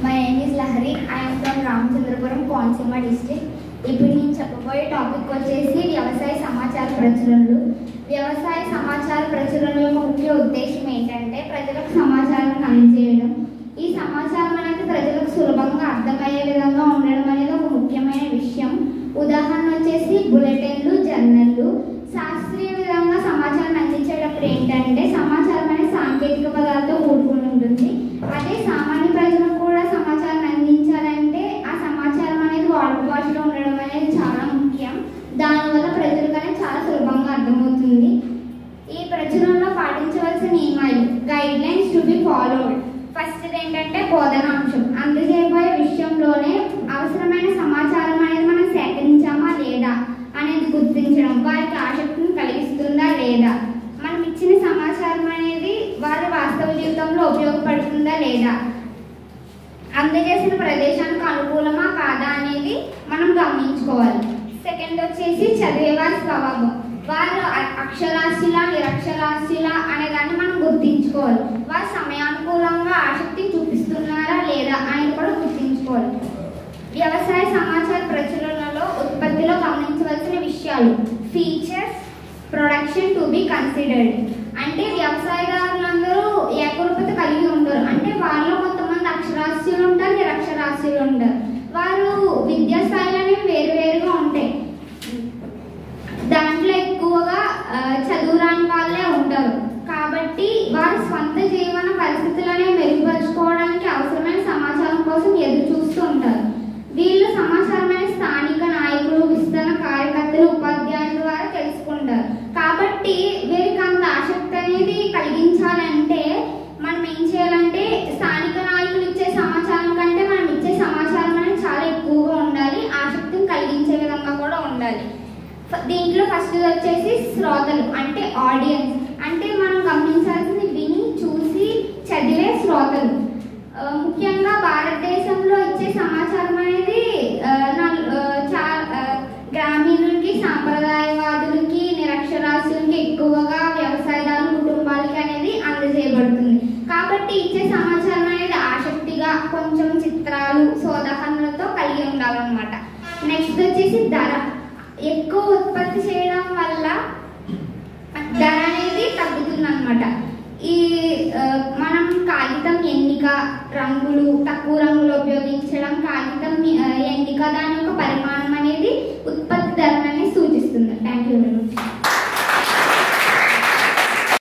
my name is Lahari I'm from Ramachandrapuram Konaseema district ఇప్పుడు నేను చెప్పబోయే టాపిక్ వచ్చేసి వ్యవసాయ సమాచార ప్రచురణలు వ్యవసాయ సమాచార ప్రచురణల యొక్క ముఖ్య ఉద్దేశం ఏంటంటే ప్రజలకు సమాచారం అందజేయడం ఈ సమాచారం అనేది ప్రజలకు సులభంగా అర్థమయ్యే విధంగా ఉండడం అనేది ఒక ముఖ్యమైన విషయం ఉదాహరణ వచ్చేసి బులెటిన్లు జర్నల్లు శాస్త్రీయ విధంగా సమాచారం అందించేటప్పుడు ఏంటంటే సమాచారం అనేది సాంకేతిక పదాలతో కూడుకుని ఉంటుంది అదే సామాన్య ప్రజలకు కూడా సమాచారం అందించాలంటే ఆ సమాచారం అనేది వాడుక భాషలో ఉండడం అనేది చాలా ముఖ్యం దానివల్ల ప్రజలకు అనేది చాలా సులభంగా అర్థమవుతుంది ఈ ప్రచురణలో పాటించవలసిన నియమాలు guidelines to be followed first ఏంటంటే బోధనాంశం అందజేయబోయే విషయంలోనే అవసరమైన సమాచారం అనేది మనం సేకరించామా లేదా అనేది గుర్తించడం వారికి ఆసక్తిని కలిగిస్తుందా లేదా మనం ఇచ్చిన సమాచారం అనేది వారి వాస్తవ జీవితంలో ఉపయోగపడుతుందా లేదా అందజేసిన ప్రదేశానికి అనుకూలమా కాదా అనేది మనం గమనించుకోవాలి సెకండ్ వచ్చేసి చదివేవారి స్వభావం వారు అ- అక్షరాస్యుల నిరక్షరాస్యుల అనే దాన్ని మనం గుర్తించుకోవాలి వారు సమయానుకూలంగా ఆసక్తి చూపిస్తున్నారా లేదా అనేది కూడా గుర్తించుకోవాలి వ్యవసాయ సమాచార ప్రచురణలో ఉత్పత్తిలో గమనించవలసిన విషయాలు features production to be considered అంటే వ్యవసాయదారులందరూ ఏకరూపత కలిగి ఉంటారు అంటే వాళ్ళలో కొంతమంది అక్షరాస్యులు ఉంటారు నిరక్షరాస్యులు ఉంటారు వారు విద్యా స్థాయిలు అనేవి వేరు వేరుగా ఉంటాయి దాంట్లో ఎక్కువగా ఆ, చదువు రాని వాళ్ళే ఉంటారు కాబట్టి వారి స్వంత జీవన పరిస్థితులనే మెరుగుపరుచుకోవడానికి అవసరమైన సమాచారం కోసం ఎదురు చూస్తూ ఉంటారు వీళ్ళు సమాచారమైన స్థానిక నాయకులు విస్తరణ కార్యకర్తలు ఉపాధ్యాయుల ద్వారా తెలుసుకుంటారు కాబట్టి వీరికి అంత ఆసక్తి అనేది కలిగించాలంటే మనం ఏం చేయాలంటే స్థానిక నాయకులు ఇచ్చే సమాచారం కంటే మనం ఇచ్చే సమాచారం అనేది చాలా ఎక్కువగా ఉండాలి ఆసక్తిని కలిగించే విధంగా కూడా ఉండాలి ఫ- దీంట్లో ఫస్ట్ వచ్చేసి శ్రోతలు అంటే ఆడియన్స్ అంటే మనం గమనించాల్సింది విని చూసి చదివే శ్రోతలు ఆ, ముఖ్యంగా భారతదేశంలో ఇచ్చే సమాచారం అనేది ఆ, నల్- ఆ, చా- ఆ, గ్రామీణులకి సాంప్రదాయవాదులకి నిరక్షరాస్యులకి ఎక్కువగా వ్యవసాయదారుల కుటుంబాలకి అనేది అందజేయబడుతుంది కాబట్టి ఇచ్చే సమాచారం అనేది ఆసక్తిగా కొంచెం చిత్రాలు సోదాహరణలతో కలిగి ఉండాలన్నమాట నెక్స్ట్ వచ్చేసి ధర ఎక్కువ ఉత్పత్తి చేయడం వల్ల ధర అనేది తగ్గుతుంది అనమాట ఈ ఆ, మనం కాగితం ఎన్నిక రంగులు తక్కువ రంగులు ఉపయోగించడం కాగితం ఆ, ఎన్నిక దాని యొక్క పరిమాణం అనేది ఉత్పత్తి